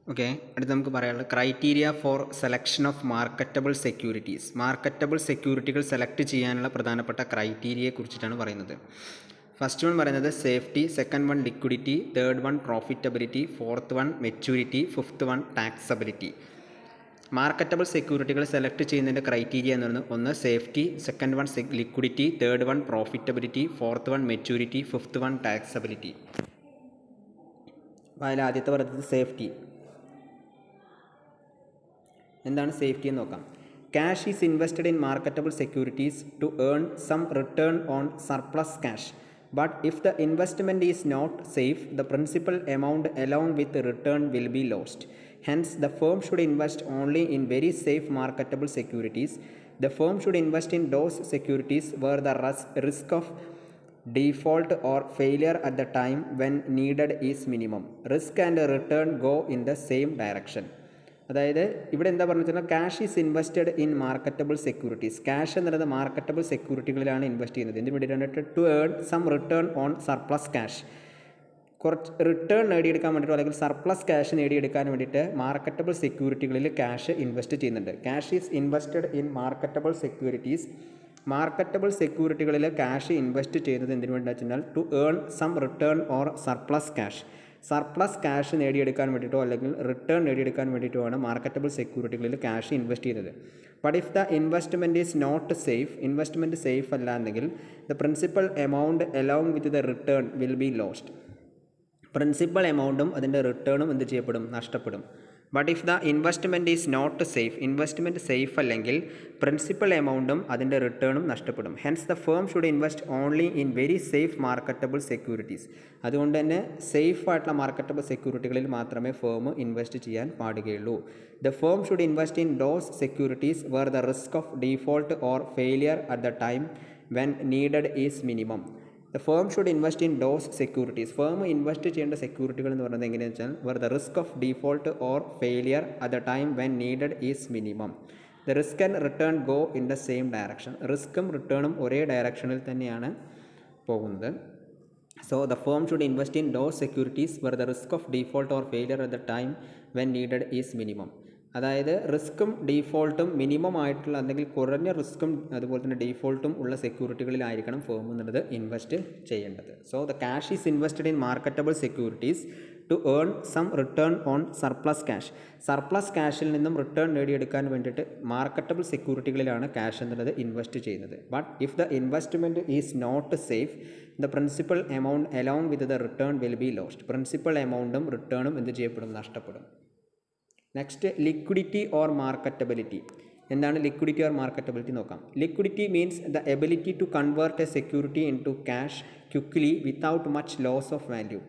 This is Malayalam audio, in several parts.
ഓക്കെ അടുത്ത് നമുക്ക് പറയാനുള്ളത് criteria for selection of marketable securities marketable സെക്യൂരിറ്റികൾ സെലക്ട് ചെയ്യാനുള്ള പ്രധാനപ്പെട്ട ക്രൈറ്റീരിയയെ കുറിച്ചിട്ടാണ് പറയുന്നത് ഫസ്റ്റ് വൺ പറയുന്നത് safety second one liquidity third one profitability fourth one maturity fifth one taxability marketable സെക്യൂരിറ്റികൾ സെലക്ട് ചെയ്യുന്നതിൻ്റെ ക്രൈറ്റീരിയ എന്ന് പറയുന്നത് ഒന്ന് safety second one liquidity third one profitability fourth one maturity fifth one taxability അപ്പോൾ അതിൽ ആദ്യത്തെ പറയുന്നത് സേഫ്റ്റി എന്താണ് സേഫ്റ്റി എന്ന് നോക്കാം cash is invested in marketable securities to earn some return on surplus cash but if the investment is not safe the principal amount along with return will be lost hence the firm should invest only in very safe marketable securities the firm should invest in those securities where the risk of default or failure at the time when needed is minimum risk and return go in the same direction അതായത് ഇവിടെ എന്താ പറഞ്ഞു വെച്ചാൽ cash is invested in marketable securities cash എന്ന് പറയുന്നത് മാർക്കറ്റബിൾ സെക്യൂരിറ്റികളിലാണ് ഇൻവെസ്റ്റ് ചെയ്യുന്നത് എന്തിനു വേണ്ടിയിട്ടാണ് to earn some return on surplus cash കുറച്ച് റിട്ടേൺ നേടിയെടുക്കാൻ വേണ്ടിയിട്ടോ അല്ലെങ്കിൽ സർപ്ലസ് ക്യാഷ് നേടിയെടുക്കാൻ വേണ്ടിയിട്ട് മാർക്കറ്റബിൾ സെക്യൂരിറ്റികളിൽ ക്യാഷ് ഇൻവെസ്റ്റ് ചെയ്യുന്നുണ്ട് cash is invested in marketable securities marketable സെക്യൂരിറ്റികളിൽ ക്യാഷ് ഇൻവെസ്റ്റ് ചെയ്യുന്നത് എന്തിനു വേണ്ടി വെച്ചാൽ to earn some return or surplus cash surplus cash നേടിയെടുക്കാൻ വേണ്ടിയിട്ടോ അല്ലെങ്കിൽ റിട്ടേൺ നേടിയെടുക്കാൻ വേണ്ടിയിട്ടോ ആണ് മാർക്കറ്റബിൾ സെക്യൂരിറ്റികളിൽ ക്യാഷ് ഇൻവെസ്റ്റ് ചെയ്യുന്നത് but if the investment is not safe investment safe അല്ല എന്നെങ്കിൽ the principal amount along with the return will be lost principal എമൗണ്ടും അതിൻ്റെ റിട്ടേണും എന്ത് ചെയ്യപ്പെടും നഷ്ടപ്പെടും but if the investment is not safe investment safe അല്ലെങ്കിൽ പ്രിൻസിപ്പൽ എമൗണ്ടും അതിൻ്റെ റിട്ടേണും നഷ്ടപ്പെടും hence the firm should invest only in very safe marketable securities അതുകൊണ്ട് തന്നെ സേഫ് ആയിട്ടുള്ള മാർക്കറ്റബിൾ സെക്യൂരിറ്റികളിൽ മാത്രമേ ഫേം ഇൻവെസ്റ്റ് ചെയ്യാൻ പാടുകയുള്ളൂ the firm should invest in those securities where the risk of default or failure at the time when needed is minimum the firm should invest in those securities firm invest ചെയ്യേണ്ട സെക്യൂരിറ്റികൾ എന്ന് പറയുന്നത് എങ്ങനെയാണെന്ന് വെച്ചാൽ where the risk of default or failure at the time when needed is minimum the risk and return go in the same direction റിസ്ക്കും റിട്ടേണും ഒരേ ഡയറക്ഷനിൽ തന്നെയാണ് പോകുന്നത് so the firm should invest in those securities where the risk of default or failure at the time when needed is minimum അതായത് റിസ്ക്കും ഡീഫോൾട്ടും മിനിമം ആയിട്ടുള്ള അല്ലെങ്കിൽ കുറഞ്ഞ റിസ്ക്കും അതുപോലെ തന്നെ ഡീഫോൾട്ടും ഉള്ള സെക്യൂരിറ്റികളിലായിരിക്കണം ഫേം എന്നുള്ളത് ഇൻവെസ്റ്റ് ചെയ്യേണ്ടത് so the cash is invested in marketable securities to earn some return on surplus cash surplus ക്യാഷിൽ നിന്നും റിട്ടേൺ നേടിയെടുക്കാൻ വേണ്ടിയിട്ട് മാർക്കറ്റബിൾ സെക്യൂരിറ്റികളിലാണ് ക്യാഷ് എന്നുള്ളത് ഇൻവെസ്റ്റ് ചെയ്യുന്നത് but if the investment is not safe the principal amount along with the return will be lost principal എമൗണ്ടും റിട്ടേണും എന്ത് ചെയ്യപ്പെടും നഷ്ടപ്പെടും നെക്സ്റ്റ് ലിക്വിഡിറ്റി ഓർ മാർക്കറ്റബിലിറ്റി എന്താണ് ലിക്വിഡിറ്റി ഓർ മാർക്കറ്റബിലിറ്റി നോക്കാം liquidity means the ability to convert a security into cash quickly without much loss of value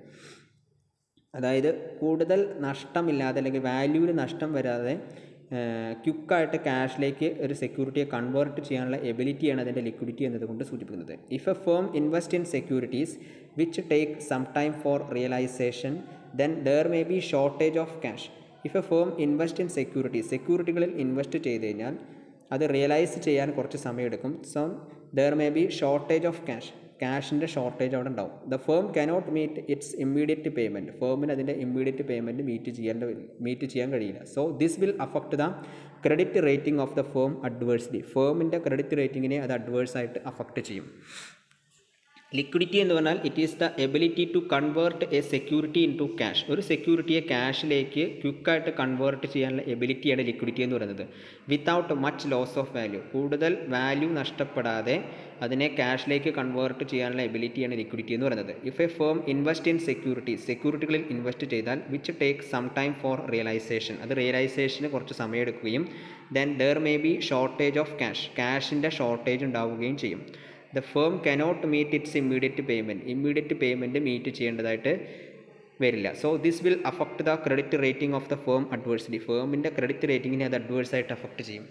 അതായത് കൂടുതൽ നഷ്ടമില്ലാതെ അല്ലെങ്കിൽ വാല്യൂവിന് നഷ്ടം വരാതെ ക്യുക്കായിട്ട് ക്യാഷിലേക്ക് ഒരു സെക്യൂരിറ്റിയെ കൺവേർട്ട് ചെയ്യാനുള്ള എബിലിറ്റിയാണ് അതിൻ്റെ ലിക്വിഡിറ്റി എന്നതുകൊണ്ട് സൂചിപ്പിക്കുന്നത് if a firm invest in securities which take some time for realisation then there may be shortage of cash if a firm invest in security സെക്യൂരിറ്റികളിൽ ഇൻവെസ്റ്റ് ചെയ്ത് കഴിഞ്ഞാൽ അത് റിയലൈസ് ചെയ്യാൻ കുറച്ച് സമയമെടുക്കും so there may be shortage of cash ക്യാഷിൻ്റെ ഷോർട്ടേജ് അവിടെ ഉണ്ടാവും the firm cannot meet its immediate payment ഫേമിന് അതിൻ്റെ ഇമ്മീഡിയറ്റ് പേയ്മെൻറ്റ് മീറ്റ് ചെയ്യേണ്ട മീറ്റ് ചെയ്യാൻ കഴിയില്ല so this will affect the credit rating of the firm adversely ഫേമിൻ്റെ ക്രെഡിറ്റ് റേറ്റിങ്ങിനെ അത് അഡ്വേഴ്സായിട്ട് അഫക്റ്റ് ചെയ്യും ലിക്വിഡിറ്റി എന്ന് പറഞ്ഞാൽ it is the ability to convert a security into cash ഒരു സെക്യൂരിറ്റിയെ ക്യാഷിലേക്ക് ക്വിക്കായിട്ട് കൺവേർട്ട് ചെയ്യാനുള്ള എബിലിറ്റിയാണ് ലിക്വിഡിറ്റി എന്ന് പറയുന്നത് without much loss of value കൂടുതൽ വാല്യൂ നഷ്ടപ്പെടാതെ അതിനെ ക്യാഷിലേക്ക് കൺവേർട്ട് ചെയ്യാനുള്ള എബിലിറ്റിയാണ് ലിക്വിഡിറ്റി എന്ന് പറയുന്നത് if a firm invest in security സെക്യൂരിറ്റികളിൽ ഇൻവെസ്റ്റ് ചെയ്താൽ which take some time for realisation അത് റിയലൈസേഷന് കുറച്ച് സമയമെടുക്കുകയും then there may be shortage of cash ക്യാഷിൻ്റെ ഷോർട്ടേജ് ഉണ്ടാവുകയും ചെയ്യും the firm cannot meet its immediate payment immediate payment meet ചെയ്യേണ്ടതായിട്ട് വരില്ല so this will affect the credit rating of the firm adversely ഫേമിൻ്റെ ക്രെഡിറ്റ് റേറ്റിങ്ങിനെ അത് അഡ്വേഴ്സായിട്ട് അഫക്റ്റ് ചെയ്യും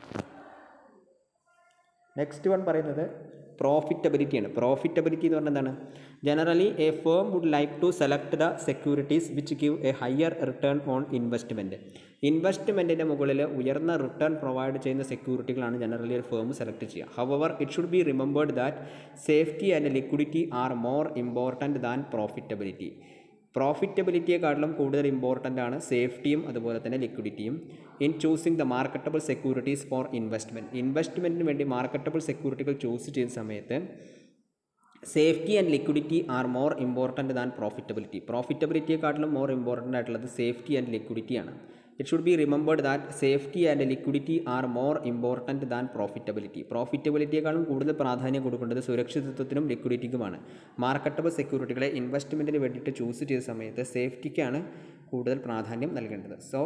നെക്സ്റ്റ് വൺ പറയുന്നത് പ്രോഫിറ്റബിലിറ്റിയാണ് പ്രോഫിറ്റബിലിറ്റി എന്ന് പറഞ്ഞാൽ എന്താണ് generally a firm would like to select the securities which give a higher return on investment ഇൻവെസ്റ്റ്മെൻറ്റിൻ്റെ മുകളിൽ ഉയർന്ന റിട്ടേൺ പ്രൊവൈഡ് ചെയ്യുന്ന സെക്യൂരിറ്റികളാണ് ജനറലി ഒരു ഫേം സെലക്ട് ചെയ്യുക however it should be remembered that safety and liquidity are more important than profitability പ്രോഫിറ്റബിലിറ്റിയെക്കാട്ടിലും കൂടുതൽ ഇമ്പോർട്ടൻ്റ് ആണ് സേഫ്റ്റിയും അതുപോലെ തന്നെ ലിക്വിഡിറ്റിയും in choosing the marketable securities for investment ഇൻവെസ്റ്റ്മെൻറ്റിന് വേണ്ടി മാർക്കറ്റബിൾ സെക്യൂരിറ്റികൾ ചൂസ് ചെയ്ത സമയത്ത് safety and liquidity are more important than profitability പ്രോഫിറ്റബിലിറ്റിയെക്കാട്ടിലും മോർ ഇമ്പോർട്ടൻ്റ് ആയിട്ടുള്ളത് സേഫ്റ്റി ആൻഡ് ലിക്വിഡിറ്റിയാണ് it should be remembered that safety and liquidity are more important than profitability പ്രോഫിറ്റബിലിറ്റിയേക്കാളും കൂടുതൽ പ്രാധാന്യം കൊടുക്കേണ്ടത് സുരക്ഷിതത്വത്തിനും ലിക്വിഡിറ്റിക്കുമാണ് മാർക്കറ്റബിൾ സെക്യൂരിറ്റികളെ ഇൻവെസ്റ്റ്മെൻറ്റിന് വേണ്ടിയിട്ട് ചൂസ് ചെയ്ത സമയത്ത് സേഫ്റ്റിക്കാണ് കൂടുതൽ പ്രാധാന്യം നൽകേണ്ടത് so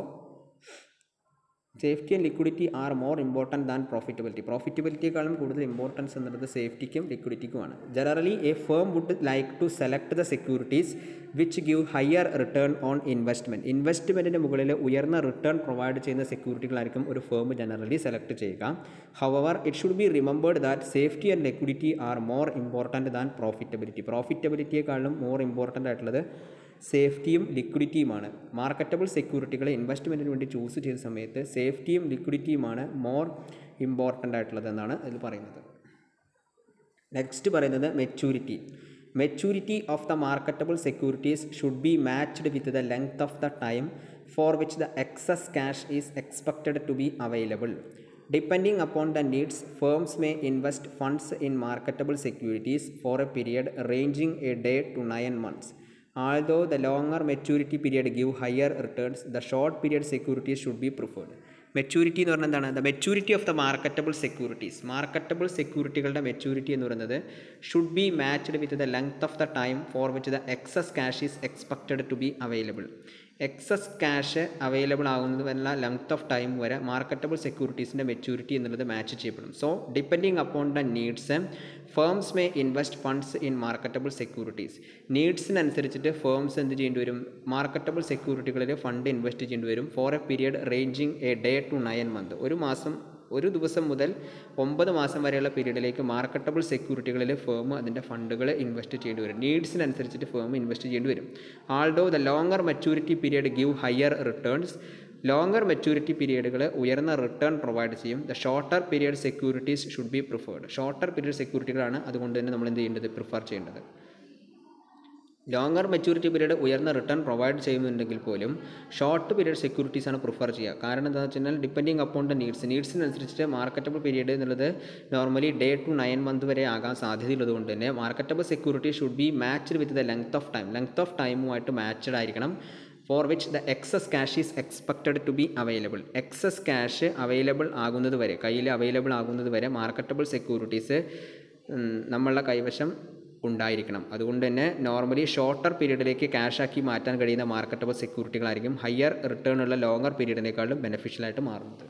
safety and liquidity are more important than profitability പ്രോഫിറ്റബിലിറ്റിയേക്കാളും കൂടുതൽ ഇമ്പോർട്ടൻസ് എന്നുള്ളത് സേഫ്റ്റിക്കും ലിക്വിഡിറ്റിക്കുമാണ് generally a firm would like to select the securities which give higher return on investment ഇൻവെസ്റ്റ്മെൻറ്റിന് മുകളിൽ ഉയർന്ന റിട്ടേൺ പ്രൊവൈഡ് ചെയ്യുന്ന സെക്യൂരിറ്റികളായിരിക്കും ഒരു ഫേം ജനറലി സെലക്ട് ചെയ്യുക however it should be remembered that safety and liquidity are more important than profitability പ്രോഫിറ്റബിലിറ്റിയേക്കാളും മോർ ഇമ്പോർട്ടൻ്റ് ആയിട്ടുള്ളത് സേഫ്റ്റിയും ലിക്വിഡിറ്റിയുമാണ് മാർക്കറ്റബിൾ സെക്യൂരിറ്റികളെ ഇൻവെസ്റ്റ്മെൻറ്റിന് വേണ്ടി ചൂസ് ചെയ്ത സമയത്ത് സേഫ്റ്റിയും ലിക്വിഡിറ്റിയുമാണ് മോർ ഇമ്പോർട്ടൻ്റ് ആയിട്ടുള്ളത് എന്നാണ് ഇതിൽ പറയുന്നത് നെക്സ്റ്റ് പറയുന്നത് maturity maturity of the marketable securities should be matched with the length of the time for which the excess cash is expected to be available depending upon the needs firms may invest funds in marketable securities for a period ranging a day to nine months although the longer maturity period give higher returns the short period securities should be preferred maturity എന്ന് പറഞ്ഞാൽ എന്താണ് the maturity of the marketable securities marketable സെക്യൂരിറ്റികളുടെ മെച്യൂരിറ്റി എന്ന് പറയുന്നത് should be matched with the length of the time for which the excess cash is expected to be available excess cash available ആകുന്നത് വല്ല ലെങ്ത് ഓഫ് ടൈം വരെ മാർക്കറ്റബിൾ സെക്യൂരിറ്റീസിൻ്റെ മെച്യൂരിറ്റി എന്നുള്ളത് മാച്ച് ചെയ്യപ്പെടും so depending upon the needs firms may invest funds in marketable securities നീഡ്സിനനുസരിച്ചിട്ട് ഫേംസ് എന്ത് ചെയ്യേണ്ടി വരും മാർക്കറ്റബിൾ സെക്യൂരിറ്റികളിൽ ഫണ്ട് ഇൻവെസ്റ്റ് ചെയ്യേണ്ടി വരും for a period ranging a day to nine month ഒരു മാസം ഒരു ദിവസം മുതൽ ഒമ്പത് മാസം വരെയുള്ള പീരീഡിലേക്ക് മാർക്കറ്റബിൾ സെക്യൂരിറ്റികളിൽ ഫേം അതിൻ്റെ ഫണ്ടുകൾ ഇൻവെസ്റ്റ് ചെയ്യേണ്ടി വരും നീഡ്സിനനുസരിച്ചിട്ട് ഫേം ഇൻവെസ്റ്റ് ചെയ്യേണ്ടി വരും although the longer maturity period give higher returns longer maturity പീരിയഡുകൾ ഉയർന്ന റിട്ടേൺ പ്രൊവൈഡ് ചെയ്യും the shorter period securities should be preferred shorter period സെക്യൂരിറ്റികളാണ് അതുകൊണ്ട് തന്നെ നമ്മൾ എന്ത് ചെയ്യേണ്ടത് പ്രിഫർ ചെയ്യേണ്ടത് ലോങ്ങർ മെച്യൂരിറ്റി പീരീഡ് ഉയർന്ന റിട്ടേൺ പ്രൊവൈഡ് ചെയ്യുന്നുണ്ടെങ്കിൽ പോലും ഷോർട്ട് പീരീഡ് സെക്യൂരിറ്റീസ് ആണ് പ്രിഫർ ചെയ്യുക കാരണം എന്താണെന്ന് വെച്ച് കഴിഞ്ഞാൽ ഡിപ്പെൻഡിങ് അപ്പോൺ ദ നീഡ്സ് നീഡ്സിനനുസരിച്ചിട്ട് മാർക്കറ്റബിൾ പീരീഡ് എന്നുള്ളത് normally day to nine month വരെ ആകാൻ സാധ്യതയുള്ളത് കൊണ്ട് തന്നെ marketable security should be matched with the length of time length of ടൈമുമായിട്ട് മാച്ച്ഡ് ആയിരിക്കണം for which the excess cash is expected to be available excess cash available ആകുന്നത് വരെ കയ്യിൽ അവൈലബിൾ ആകുന്നത് വരെ മാർക്കറ്റബിൾ സെക്യൂരിറ്റീസ് നമ്മളുടെ കൈവശം ഉണ്ടായിരിക്കണം അതുകൊണ്ട് തന്നെ നോർമലി ഷോർട്ടർ പീരീഡിലേക്ക് ക്യാഷാക്കി മാറ്റാൻ കഴിയുന്ന മാർക്കറ്റബിൾ സെക്യൂരിറ്റികളായിരിക്കും ഹയർ റിട്ടേൺ ഉള്ള ലോങ്ങർ പീരീഡിനേക്കാളും ബെനിഫിഷ്യലായിട്ട് മാറുന്നത്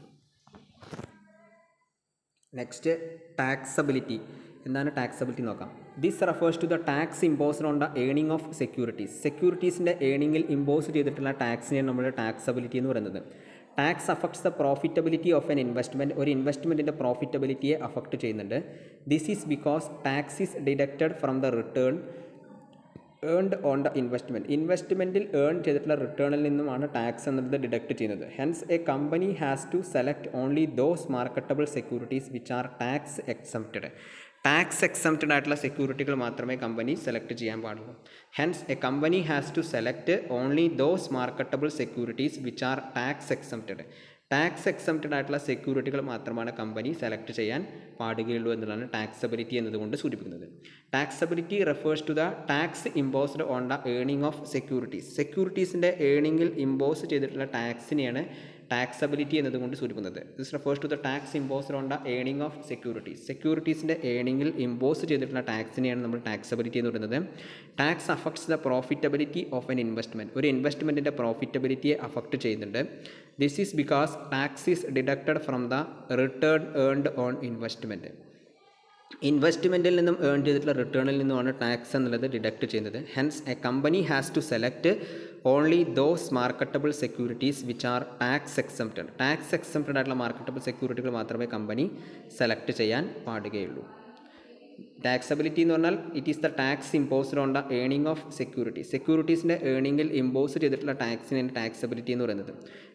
നെക്സ്റ്റ് ടാക്സബിലിറ്റി എന്താണ് ടാക്സബിലിറ്റി നോക്കാം this refers to the tax imposed on the earning of securities സെക്യൂരിറ്റീസിൻ്റെ ഏണിങ്ങിൽ ഇമ്പോസ് ചെയ്തിട്ടുള്ള ടാക്സിനെയാണ് നമ്മൾ ടാക്സബിലിറ്റി എന്ന് പറയുന്നത് tax affects the profitability of an investment ഒരു ഇൻവെസ്റ്റ്മെൻറ്റിൻ്റെ പ്രോഫിറ്റബിലിറ്റിയെ അഫക്റ്റ് ചെയ്യുന്നുണ്ട് this is because tax is deducted from the return earned on the investment ഇൻവെസ്റ്റ്മെൻറ്റിൽ ഏൺ ചെയ്തിട്ടുള്ള റിട്ടേണിൽ നിന്നുമാണ് ടാക്സ് എന്നത് ഡിഡക്റ്റ് ചെയ്യുന്നത് hence a company has to select only those marketable securities which are tax exempted tax exempted ആയിട്ടുള്ള സെക്യൂരിറ്റികൾ മാത്രമേ കമ്പനി സെലക്ട് ചെയ്യാൻ പാടുള്ളൂ hence a company has to select only those marketable securities which are tax exempted tax exempted ആയിട്ടുള്ള സെക്യൂരിറ്റികൾ മാത്രമാണ് കമ്പനി സെലക്ട് ചെയ്യാൻ പാടുകയുള്ളൂ എന്നുള്ളതാണ് ടാക്സബിലിറ്റി എന്നതുകൊണ്ട് സൂചിപ്പിക്കുന്നത് taxability refers to the tax imposed on the earning of securities സെക്യൂരിറ്റീസിൻ്റെ ഏണിങ്ങിൽ ഇമ്പോസ് ചെയ്തിട്ടുള്ള ടാക്സിനെയാണ് ടാക്സബിലിറ്റി എന്നതുകൊണ്ട് സൂചിപ്പിക്കുന്നത് this refers to the tax imposed on the earning of securities സെക്യൂരിറ്റീസിൻ്റെ ഏണിങ്ങിൽ ഇമ്പോസ് ചെയ്തിട്ടുള്ള ടാക്സിനെയാണ് നമ്മൾ ടാക്സബിലിറ്റി എന്ന് പറയുന്നത് tax affects the profitability of an investment ഒരു ഇൻവെസ്റ്റ്മെൻറ്റിൻ്റെ പ്രോഫിറ്റബിലിറ്റിയെ അഫക്റ്റ് ചെയ്യുന്നുണ്ട് this is because tax is deducted from the return earned on investment ഇൻവെസ്റ്റ്മെൻറ്റിൽ നിന്നും ഏൺ ചെയ്തിട്ടുള്ള റിട്ടേണിൽ നിന്നുമാണ് ടാക്സ് എന്നുള്ളത് ഡിഡക്റ്റ് ചെയ്യുന്നത് hence a company has to select only those marketable securities which are tax exempted tax exempted ആയിട്ടുള്ള മാർക്കറ്റബിൾ സെക്യൂരിറ്റികൾ മാത്രമേ കമ്പനി സെലക്ട് ചെയ്യാൻ പാടുകയുള്ളൂ ടാക്സബിലിറ്റി എന്ന് പറഞ്ഞാൽ it is the tax imposed on the earning of security സെക്യൂരിറ്റീസിൻ്റെ ഏണിങ്ങിൽ ഇമ്പോസ് ചെയ്തിട്ടുള്ള ടാക്സിനാണ് ടാക്സബിലിറ്റി എന്ന് പറയുന്നത്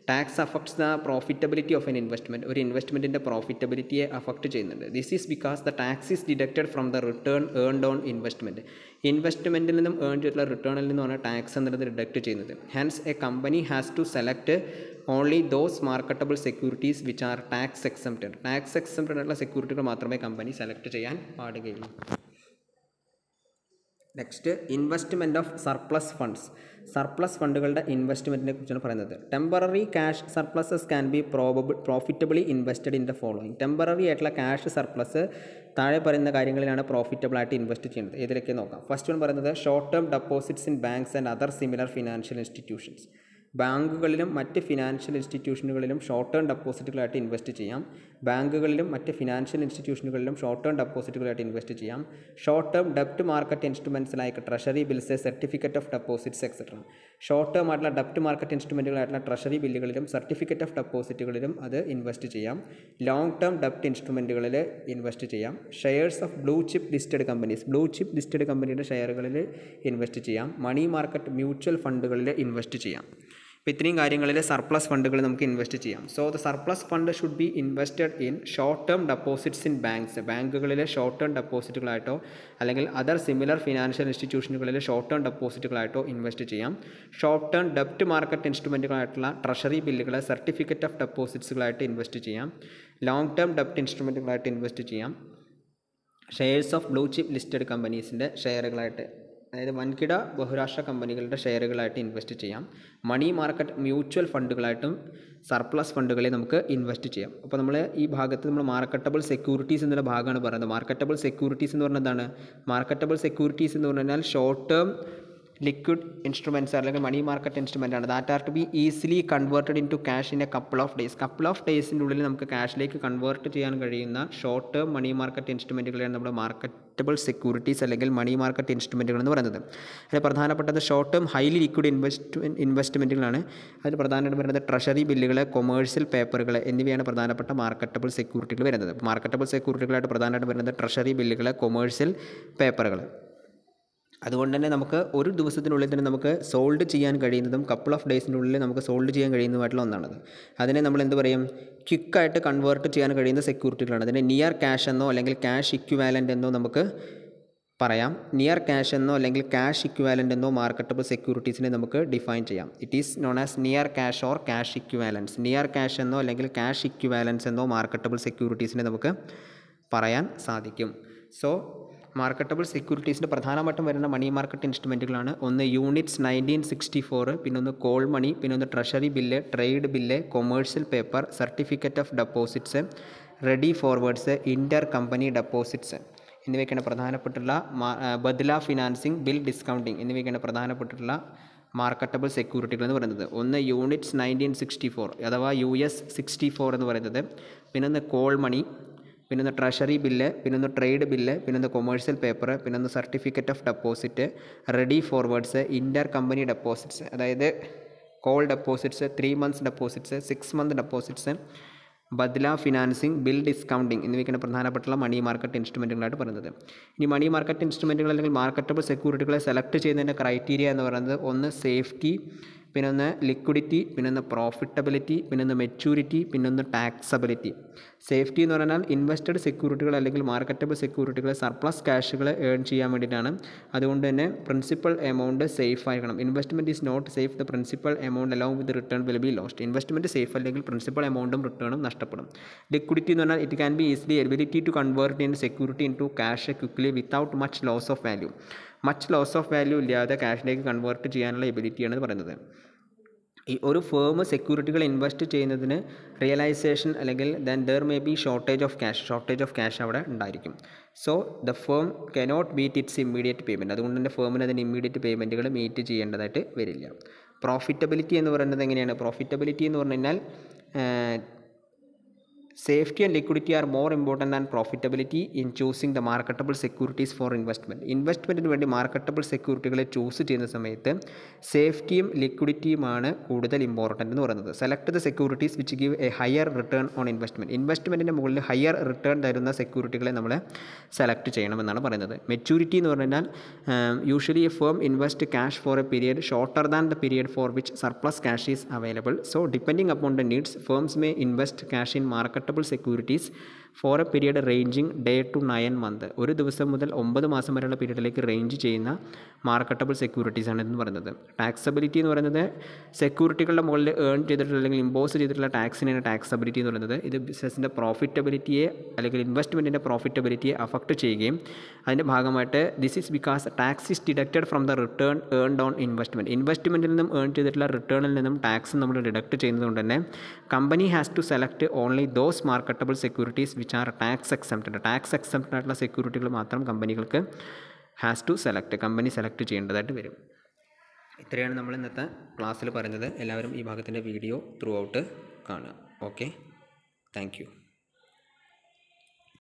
tax affects the profitability of an investment ഒരു ഇൻവെസ്റ്റ്മെൻറ്റിൻ്റെ പ്രോഫിറ്റബിലിറ്റിയെ അഫക്റ്റ് ചെയ്യുന്നുണ്ട് this is because the tax is deducted from the return earned on investment ഇൻവെസ്റ്റ്മെൻറ്റിൽ നിന്നും ഏൺ ചെയ്തിട്ടുള്ള റിട്ടേണിൽ നിന്നുമാണ് ടാക്സ് എന്നുള്ളത് ഡിഡക്റ്റ് ചെയ്യുന്നത് hence a company has to select only those marketable securities which are tax exempted tax exempted ആയിട്ടുള്ള സെക്യൂരിറ്റികൾ മാത്രമേ കമ്പനി സെലക്ട് ചെയ്യാൻ പാടുകയുള്ളൂ next investment of surplus funds surplus ഫണ്ടുകളുടെ ഇൻവെസ്റ്റ്മെൻറ്റിനെ കുറിച്ചാണ് പറയുന്നത് temporary cash surpluses can be probable profitably invested in the following temporary ആയിട്ടുള്ള ക്യാഷ് സർപ്ലസ് താഴെ പറയുന്ന കാര്യങ്ങളിലാണ് പ്രോഫിറ്റബിൾ ആയിട്ട് ഇൻവെസ്റ്റ് ചെയ്യുന്നത് ഇതിലൊക്കെ നോക്കാം ഫസ്റ്റ് വൺ പറയുന്നത് short term deposits in banks and other similar financial institutions ബാങ്കുകളിലും മറ്റ് ഫിനാൻഷ്യൽ ഇൻസ്റ്റിറ്റ്യൂഷനുകളിലും ഷോർട്ട് ടേം ഡെപ്പോസിറ്റുകളായിട്ട് ഇൻവെസ്റ്റ് ചെയ്യാം ബാങ്കുകളിലും മറ്റ് ഫിനാൻഷ്യൽ ഇൻസ്റ്റിറ്റ്യൂഷനുകളിലും ഷോർട്ട് ടേം ഡെപ്പോസിറ്റുകളായിട്ട് ഇൻവെസ്റ്റ് ചെയ്യാം ഷോർട്ട് ടേം ഡെപ്റ്റ് market instruments like treasury bills certificate of deposits et cetera short term ആയിട്ടുള്ള ഡെപ്റ്റ് മാർക്കറ്റ് ഇൻസ്ട്രുമെൻറ്റുകളായിട്ടുള്ള ട്രഷറി ബില്ലുകളിലും സർട്ടിഫിക്കറ്റ് ഓഫ് ഡെപ്പോസിറ്റുകളിലും അത് ഇൻവെസ്റ്റ് ചെയ്യാം ലോങ് ടേം ഡെപ്റ്റ് ഇൻസ്ട്രുമെൻറ്റുകളിൽ ഇൻവെസ്റ്റ് ചെയ്യാം shares of blue chip listed companies blue chip listed കമ്പനിയുടെ ഷെയറുകളിൽ ഇൻവെസ്റ്റ് ചെയ്യാം മണി മാർക്കറ്റ് മ്യൂച്വൽ ഫണ്ടുകളിൽ ഇൻവെസ്റ്റ് ചെയ്യാം അപ്പോൾ ഇത്രയും കാര്യങ്ങളിൽ സർപ്ലസ് ഫണ്ടുകൾ നമുക്ക് ഇൻവെസ്റ്റ് ചെയ്യാം so the surplus fund should be invested in short term deposits in banks ബാങ്കുകളിലെ ഷോർട്ട് ടേം ഡെപ്പോസിറ്റുകളായിട്ടോ അല്ലെങ്കിൽ അതർ സിമിലർ ഫിനാൻഷ്യൽ ഇൻസ്റ്റിറ്റ്യൂഷനുകളിലെ ഷോർട്ട് ടേം ഡെപ്പോസിറ്റുകളായിട്ടോ ഇൻവെസ്റ്റ് ചെയ്യാം ഷോർട്ട് ടേം ഡെപ്റ്റ് മാർക്കറ്റ് ഇൻസ്ട്രുമെൻറ്റുകളായിട്ടുള്ള ട്രഷറി ബില്ലുകൾ സർട്ടിഫിക്കറ്റ് ഓഫ് ഡെപ്പോസിറ്റ്സുകളായിട്ട് ഇൻവെസ്റ്റ് ചെയ്യാം ലോങ് ടേം ഡെപ്റ്റ് ഇൻസ്ട്രുമെൻറ്റുകളായിട്ട് ഇൻവെസ്റ്റ് ചെയ്യാം shares of blue chip listed കമ്പനീസിൻ്റെ ഷെയറുകളായിട്ട് അതായത് വൻകിട ബഹുരാഷ്ട്ര കമ്പനികളുടെ ഷെയറുകളായിട്ട് ഇൻവെസ്റ്റ് ചെയ്യാം മണി മാർക്കറ്റ് മ്യൂച്വൽ ഫണ്ടുകളായിട്ടും സർപ്ലസ് ഫണ്ടുകളെ നമുക്ക് ഇൻവെസ്റ്റ് ചെയ്യാം അപ്പോൾ നമ്മൾ ഈ ഭാഗത്ത് നമ്മൾ മാർക്കറ്റബിൾ സെക്യൂരിറ്റീസ് എന്നുള്ള ഭാഗമാണ് പറയുന്നത് മാർക്കറ്റബിൾ സെക്യൂരിറ്റീസ് എന്ന് പറഞ്ഞാൽ എന്താണ് മാർക്കറ്റബിൾ സെക്യൂരിറ്റീസ് എന്ന് പറഞ്ഞാൽ ഷോർട്ട് ടേം ലിക്വിഡ് ഇൻസ്ട്രുമെൻറ്റ്സ് അല്ലെങ്കിൽ മണി മാർക്കറ്റ് ഇൻസ്ട്രുമെൻ്റ് ആണ് that are to be easily converted into cash in a couple of days couple of ഡേയ്സിൻ്റെ ഉള്ളിൽ നമുക്ക് ക്യാഷിലേക്ക് കൺവേർട്ട് ചെയ്യാൻ കഴിയുന്ന ഷോർട്ട് ടേം മണി മാർക്കറ്റ് ഇൻസ്ട്രുമെൻറ്റുകളാണ് നമ്മുടെ മാർക്കറ്റബിൾ സെക്യൂരിറ്റീസ് അല്ലെങ്കിൽ മണി മാർക്കറ്റ് ഇൻസ്ട്രുമെൻറ്റുകൾ എന്ന് പറയുന്നത് അതിൽ പ്രധാനപ്പെട്ടത് short term highly liquid invest ഇൻവെസ്റ്റ്മെൻറ്റുകളാണ് അതിൽ പ്രധാനമായിട്ട് വരുന്നത് ട്രഷറി ബില്ലുകൾ കൊമേഴ്ഷ്യൽ പേപ്പറുകൾ എന്നിവയാണ് പ്രധാനപ്പെട്ട മാർക്കറ്റബിൾ സെക്യൂരിറ്റികൾ വരുന്നത് മാർക്കറ്റബിൾ സെക്യൂരിറ്റികളായിട്ട് പ്രധാനമായിട്ട് വരുന്നത് ട്രഷറി ബില്ലുകൾ കൊമേഴ്ഷ്യൽ പേപ്പറുകൾ അതുകൊണ്ട് തന്നെ നമുക്ക് ഒരു ദിവസത്തിനുള്ളിൽ തന്നെ നമുക്ക് സോൾഡ് ചെയ്യാൻ കഴിയുന്നതും കപ്പിൾ ഓഫ് ഡേയ്സിൻ്റെ ഉള്ളിൽ നമുക്ക് സോൾഡ് ചെയ്യാൻ കഴിയുന്നതുമായിട്ടുള്ള ഒന്നാണത് അതിനെ നമ്മൾ എന്ത് പറയും ക്വിക്കായിട്ട് കൺവേർട്ട് ചെയ്യാൻ കഴിയുന്ന സെക്യൂരിറ്റികളാണ് അതിനെ നിയർ ക്യാഷ് എന്നോ അല്ലെങ്കിൽ ക്യാഷ് ഇക്വിവാലൻ്റ് എന്നോ നമുക്ക് പറയാം നിയർ ക്യാഷ് എന്നോ അല്ലെങ്കിൽ ക്യാഷ് ഇക്വിവാലൻ്റ് എന്നോ മാർക്കറ്റബിൾ സെക്യൂരിറ്റീസിനെ നമുക്ക് ഡിഫൈൻ ചെയ്യാം it is known as near cash or cash equivalence near cash എന്നോ അല്ലെങ്കിൽ ക്യാഷ് ഇക്വിവാലൻസ് എന്നോ മാർക്കറ്റബിൾ സെക്യൂരിറ്റീസിനെ നമുക്ക് പറയാൻ സാധിക്കും സോ മാർക്കറ്റബിൾ സെക്യൂരിറ്റീസിൻ്റെ പ്രധാനമായിട്ടും വരുന്ന മണി മാർക്കറ്റ് ഇൻസ്ട്രുമെൻറ്റുകളാണ് ഒന്ന് യൂണിറ്റ്സ് നയൻറ്റീൻ സിക്സ്റ്റി ഫോർ പിന്നെ ഒന്ന് കോൾ മണി പിന്നെ ഒന്ന് treasury bill trade bill commercial paper certificate of deposits ready forwards inter company deposits എന്നിവയൊക്കെയാണ് പ്രധാനപ്പെട്ടുള്ള ബദ്ല ഫിനാൻസിങ് ബിൽ ഡിസ്കൗണ്ടിങ് എന്നിവയൊക്കെയാണ് പ്രധാനപ്പെട്ടിട്ടുള്ള മാർക്കറ്റബിൾ സെക്യൂരിറ്റികൾ എന്ന് പറയുന്നത് ഒന്ന് യൂണിറ്റ്സ് നയൻറ്റീൻ സിക്സ്റ്റി ഫോർ അഥവാ യു എസ് സിക്സ്റ്റി ഫോർ എന്ന് പറയുന്നത് പിന്നെ ഒന്ന് കോൾ മണി പിന്നെ ഒന്ന് ട്രഷറി ബില്ല് പിന്നെ ഒന്ന് ട്രേഡ് ബില്ല് പിന്നെ ഒന്ന് കൊമേഴ്ഷ്യൽ പേപ്പർ പിന്നെ ഒന്ന് certificate of deposit ready forwards inter company deposits അതായത് call deposits three months deposits six month deposits badla financing bill discounting എന്നിവയ്ക്കാണ് പ്രധാനപ്പെട്ടുള്ള മണി മാർക്കറ്റ് ഇൻസ്ട്രുമെൻറ്റുകളായിട്ട് പറയുന്നത് ഇനി മണി മാർക്കറ്റ് ഇൻസ്ട്രുമെൻറ്റുകൾ അല്ലെങ്കിൽ മാർക്കറ്റബിൾ സെക്യൂരിറ്റികളെ സെലക്ട് ചെയ്യുന്നതിൻ്റെ ക്രൈറ്റീരിയ എന്ന് പറയുന്നത് ഒന്ന് സേഫ്റ്റി പിന്നെ ഒന്ന് ലിക്വിഡിറ്റി പിന്നെ ഒന്ന് പ്രോഫിറ്റബിലിറ്റി പിന്നെ ഒന്ന് മെച്യൂരിറ്റി പിന്നെ ഒന്ന് ടാക്സബിലിറ്റി സേഫ്റ്റി എന്ന് പറഞ്ഞാൽ ഇൻവെസ്റ്റഡ് സെക്യൂരിറ്റികൾ അല്ലെങ്കിൽ മാർക്കറ്റബിൾ സെക്യൂരിറ്റികൾ സർപ്ലസ് ക്യാഷുകൾ ഏൺ ചെയ്യാൻ വേണ്ടിയിട്ടാണ് അതുകൊണ്ട് തന്നെ പ്രിൻസിപ്പൽ എമൗണ്ട് സേഫ് ആയിരിക്കണം investment is not safe the principal amount along with return will be lost investment safe അല്ലെങ്കിൽ പ്രിൻസിപ്പൽ എമൗണ്ടും റിട്ടേണും നഷ്ടപ്പെടും ലിക്വിഡിറ്റി എന്ന് പറഞ്ഞാൽ it can be easily ability to convert in security into cash quickly without much loss of value much loss of value ഇല്ലാതെ ക്യാഷിലേക്ക് കൺവേർട്ട് ചെയ്യാനുള്ള എബിലിറ്റിയാണ് പറയുന്നത് ഈ ഒരു ഫേം സെക്യൂരിറ്റികൾ ഇൻവെസ്റ്റ് ചെയ്യുന്നതിന് റിയലൈസേഷൻ അല്ലെങ്കിൽ then there may be shortage of cash shortage of cash അവിടെ ഉണ്ടായിരിക്കും so the firm cannot meet its immediate payment അതുകൊണ്ട് തന്നെ ഫേമിന് അതിന് ഇമ്മീഡിയറ്റ് പേയ്മെൻറ്റുകൾ മീറ്റ് ചെയ്യേണ്ടതായിട്ട് വരില്ല പ്രോഫിറ്റബിലിറ്റി എന്ന് പറയുന്നത് എങ്ങനെയാണ് പ്രോഫിറ്റബിലിറ്റി എന്ന് പറഞ്ഞു കഴിഞ്ഞാൽ safety and liquidity are more important and profitability in choosing the marketable securities for investment ഇൻവെസ്റ്റ്മെൻറ്റിന് വേണ്ടി മാർക്കറ്റബിൾ സെക്യൂരിറ്റികളെ ചൂസ് ചെയ്യുന്ന സമയത്ത് സേഫ്റ്റിയും ലിക്വിഡിറ്റിയുമാണ് കൂടുതൽ ഇമ്പോർട്ടൻ്റ് എന്ന് പറയുന്നത് select the securities which give a higher return on investment ഇൻവെസ്റ്റ്മെൻറ്റിൻ്റെ മുകളിൽ ഹയർ റിട്ടേൺ തരുന്ന സെക്യൂരിറ്റികളെ നമ്മൾ സെലക്ട് ചെയ്യണമെന്നാണ് പറയുന്നത് മെച്യൂരിറ്റി എന്ന് പറഞ്ഞാൽ usually a firm invest cash for a period shorter than the period for which surplus cash is available so depending upon the needs firms may invest cash in marketable securities for a period ranging day to nine month ഒരു ദിവസം മുതൽ ഒമ്പത് മാസം വരെയുള്ള പീരീഡിലേക്ക് റേഞ്ച് ചെയ്യുന്ന മാർക്കറ്റബിൾ സെക്യൂരിറ്റീസ് ആണ് എന്ന് പറയുന്നത് ടാക്സബിലിറ്റി എന്ന് പറയുന്നത് സെക്യൂരിറ്റികളുടെ മുകളിൽ ഏൺ ചെയ്തിട്ടുള്ള അല്ലെങ്കിൽ ഇമ്പോസ് ചെയ്തിട്ടുള്ള ടാക്സിനെയാണ് ടാക്സബിലിറ്റി എന്ന് പറയുന്നത് ഇത് ബിസിനസ്സിൻ്റെ പ്രോഫിറ്റബിലിറ്റിയെ അല്ലെങ്കിൽ ഇൻവെസ്റ്റ്മെൻറ്റിൻ്റെ പ്രോഫിറ്റബിലിറ്റിയെ അഫക്റ്റ് ചെയ്യുകയും അതിൻ്റെ ഭാഗമായിട്ട് this is because tax is deducted from the return earn down investment ഇൻവെസ്റ്റ്മെൻറ്റിൽ നിന്നും ഏൺ ചെയ്തിട്ടുള്ള റിട്ടേണിൽ നിന്നും ടാക്സ് നമ്മൾ ഡിഡക്റ്റ് ചെയ്യുന്നതുകൊണ്ട് തന്നെ company has to select only those marketable securities which are tax exempted tax exempted ആയിട്ടുള്ള സെക്യൂരിറ്റികൾ മാത്രം കമ്പനികൾക്ക് has to select company select ചെയ്യേണ്ടതായിട്ട് വരും ഇത്രയാണ് നമ്മൾ ഇന്നത്തെ ക്ലാസ്സിൽ പറയുന്നത് എല്ലാവരും ഈ ഭാഗത്തിൻ്റെ വീഡിയോ ത്രൂ ഔട്ട് കാണുക ഓക്കെ താങ്ക്